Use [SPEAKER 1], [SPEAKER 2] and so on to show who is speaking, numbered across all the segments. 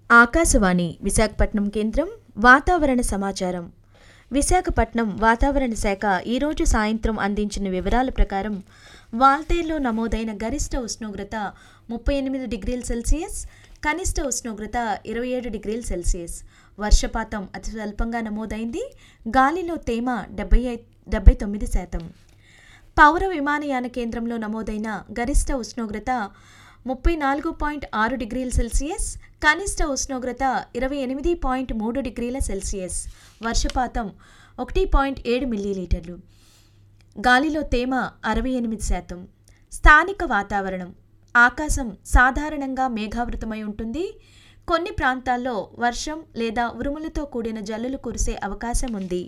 [SPEAKER 1] ఆకాశవాణి విశాఖపట్నం కేంద్రం వాతావరణ సమాచారం విశాఖపట్నం వాతావరణ శాఖ ఈరోజు సాయంత్రం అందించిన వివరాల ప్రకారం వాల్తేరులో నమోదైన గరిష్ట ఉష్ణోగ్రత ముప్పై ఎనిమిది డిగ్రీల సెల్సియస్ కనిష్ట ఉష్ణోగ్రత ఇరవై ఏడు డిగ్రీల సెల్సియస్ వర్షపాతం అతి స్వల్పంగా నమోదైంది గాలిలో తేమ డెబ్బై ఐ డెబ్బై తొమ్మిది శాతం పౌర విమానయాన కేంద్రంలో నమోదైన గరిష్ట ఉష్ణోగ్రత ముప్పై నాలుగు పాయింట్ ఆరు డిగ్రీల సెల్సియస్ కనిష్ట ఉష్ణోగ్రత ఇరవై ఎనిమిది పాయింట్ మూడు డిగ్రీల సెల్సియస్ వర్షపాతం ఒకటి పాయింట్ ఏడు మిల్లీలీటర్లు గాలిలో తేమ అరవై ఎనిమిది శాతం స్థానిక వాతావరణం ఆకాశం సాధారణంగా మేఘావృతమై ఉంటుంది కొన్ని ప్రాంతాల్లో వర్షం లేదా ఉరుములతో కూడిన జల్లులు కురిసే అవకాశం ఉంది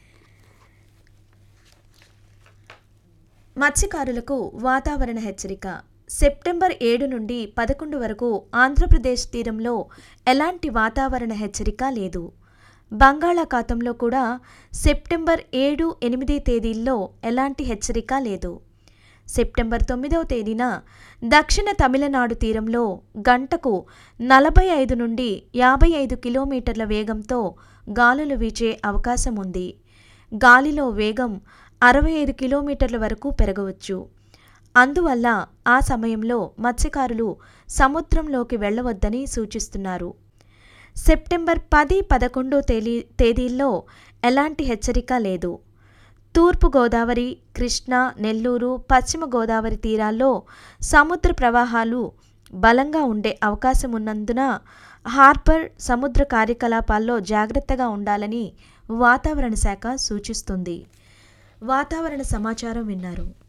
[SPEAKER 1] మత్స్యకారులకు వాతావరణ హెచ్చరిక సెప్టెంబర్ ఏడు నుండి పదకొండు వరకు ఆంధ్రప్రదేశ్ తీరంలో ఎలాంటి వాతావరణ హెచ్చరిక లేదు బంగాళాఖాతంలో కూడా సెప్టెంబర్ ఏడు ఎనిమిది తేదీల్లో ఎలాంటి హెచ్చరిక లేదు సెప్టెంబర్ తొమ్మిదవ తేదీన దక్షిణ తమిళనాడు తీరంలో గంటకు నలభై ఐదు నుండి యాభై ఐదు కిలోమీటర్ల వేగంతో గాలులు వీచే అవకాశం ఉంది గాలిలో వేగం అరవై ఐదు కిలోమీటర్ల వరకు పెరగవచ్చు అందువల్ల ఆ సమయంలో మత్స్యకారులు సముద్రంలోకి వెళ్ళవద్దని సూచిస్తున్నారు సెప్టెంబర్ పది పదకొండో తేదీ తేదీల్లో ఎలాంటి హెచ్చరిక లేదు తూర్పు గోదావరి కృష్ణా నెల్లూరు పశ్చిమ గోదావరి తీరాల్లో సముద్ర ప్రవాహాలు బలంగా ఉండే అవకాశం ఉన్నందున హార్బర్ సముద్ర కార్యకలాపాల్లో జాగ్రత్తగా ఉండాలని వాతావరణ శాఖ సూచిస్తుంది వాతావరణ సమాచారం విన్నారు